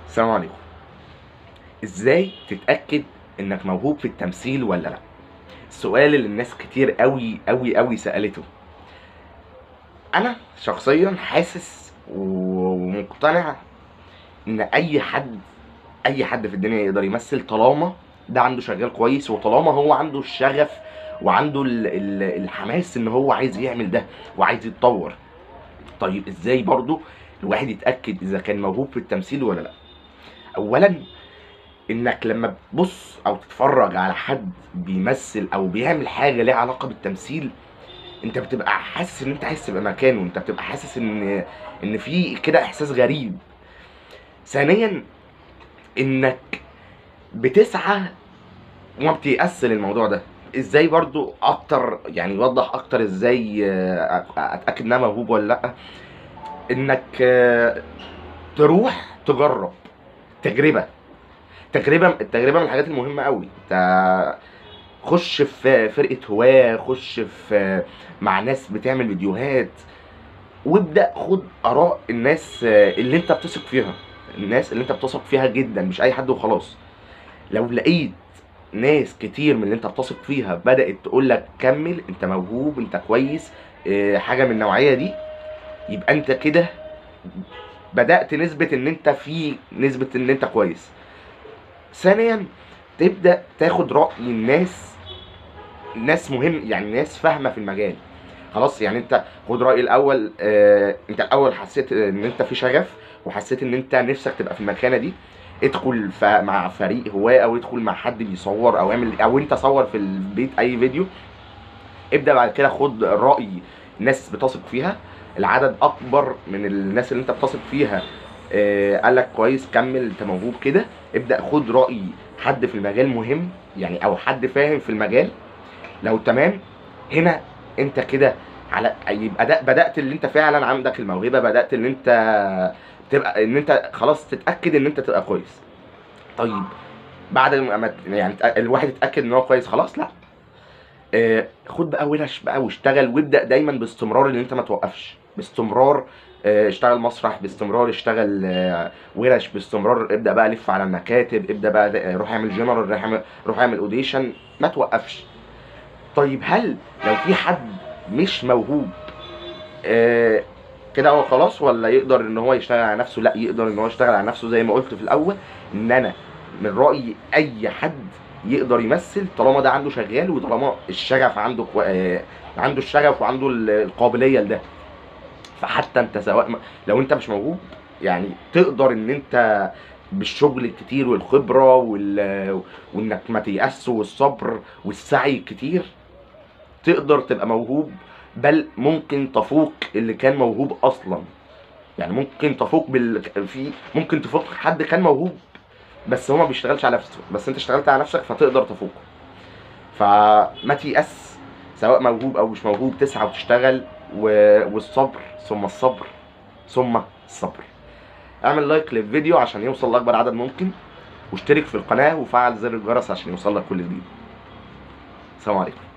السلام عليكم ازاي تتاكد انك موهوب في التمثيل ولا لا السؤال اللي الناس كتير قوي قوي قوي سالته انا شخصيا حاسس ومقتنع ان اي حد اي حد في الدنيا يقدر يمثل طالما ده عنده شغال كويس وطالما هو عنده الشغف وعنده ال- ال- الحماس ان هو عايز يعمل ده وعايز يتطور طيب ازاي برضو الواحد يتاكد اذا كان موهوب في التمثيل ولا لا اولا انك لما تبص او تتفرج على حد بيمثل او بيعمل حاجه ليها علاقه بالتمثيل انت بتبقى حاسس ان انت عايز تبقى مكانه انت بتبقى حاسس ان ان في كده احساس غريب ثانيا انك بتسعى وما بتيأس للموضوع ده ازاي برضو اكتر يعني يوضح اكتر ازاي آه، اتاكد ان انا موهوب ولا لا انك آه، تروح تجرب تجربه تجربه التجربه من الحاجات المهمه قوي انت خش في فرقه هواه خش في مع ناس بتعمل فيديوهات وابدا خد اراء الناس آه، اللي انت بتثق فيها الناس اللي انت بتثق فيها جدا مش اي حد وخلاص لو لقيت ناس كتير من اللي انت بتثق فيها بدات تقول لك كمل انت موهوب انت كويس آه، حاجه من النوعيه دي يبقى انت كده بدات نسبه ان انت في نسبه ان انت كويس ثانيا تبدا تاخد راي الناس ناس مهم يعني ناس فاهمه في المجال خلاص يعني انت خد راي الاول آه انت الاول حسيت ان انت في شغف وحسيت ان انت نفسك تبقى في المكانه دي ادخل ف- مع فريق هواه او ادخل مع حد بيصور او اعمل او انت صور في البيت اي فيديو ابدا بعد كده خد راي ناس بتثق فيها العدد اكبر من الناس اللي انت بتثق فيها آه، قال لك كويس كمل انت موهوب كده ابدا خد راي حد في المجال مهم يعني او حد فاهم في المجال لو تمام هنا انت كده على يبقى ده بدات اللي انت فعلا عندك الموهبه بدات ان انت تبقى ان انت خلاص تتاكد ان انت تبقى كويس طيب بعد ما ت- يعني تأ- الواحد يتاكد ان هو كويس خلاص لا آه، خد بقى ورش بقى واشتغل وابدا دايما باستمرار ان انت ما توقفش باستمرار آه، اشتغل مسرح باستمرار اشتغل آه، ورش باستمرار ابدا بقى لف على المكاتب ابدا بقى آه، روح اعمل جنرال روح اعمل روح اعمل اوديشن ما توقفش طيب هل لو في حد مش موهوب آه، كده هو خلاص ولا يقدر ان هو يشتغل على نفسه لا يقدر ان هو يشتغل على نفسه زي ما قلت في الاول ان انا من رايي اي حد يقدر يمثل طالما ده عنده شغال وطالما الشغف عنده كو... آه، عنده الشغف وعنده ال- القابليه لده فحتى انت سواء م- لو انت مش موهوب يعني تقدر ان انت بالشغل الكتير والخبره وال... وانك ما تيأس والصبر والسعي الكتير تقدر تبقى موهوب بل ممكن تفوق اللي كان موهوب اصلا يعني ممكن تفوق بال... في ممكن تفوق حد كان موهوب بس هو ما بيشتغلش على نفسه بس انت اشتغلت على نفسك فتقدر تفوقه فما تيأس سواء موهوب او مش موهوب تسعى وتشتغل و... والصبر ثم الصبر ثم الصبر اعمل لايك للفيديو عشان يوصل لاكبر عدد ممكن واشترك في القناه وفعل زر الجرس عشان يوصل لك كل جديد السلام عليكم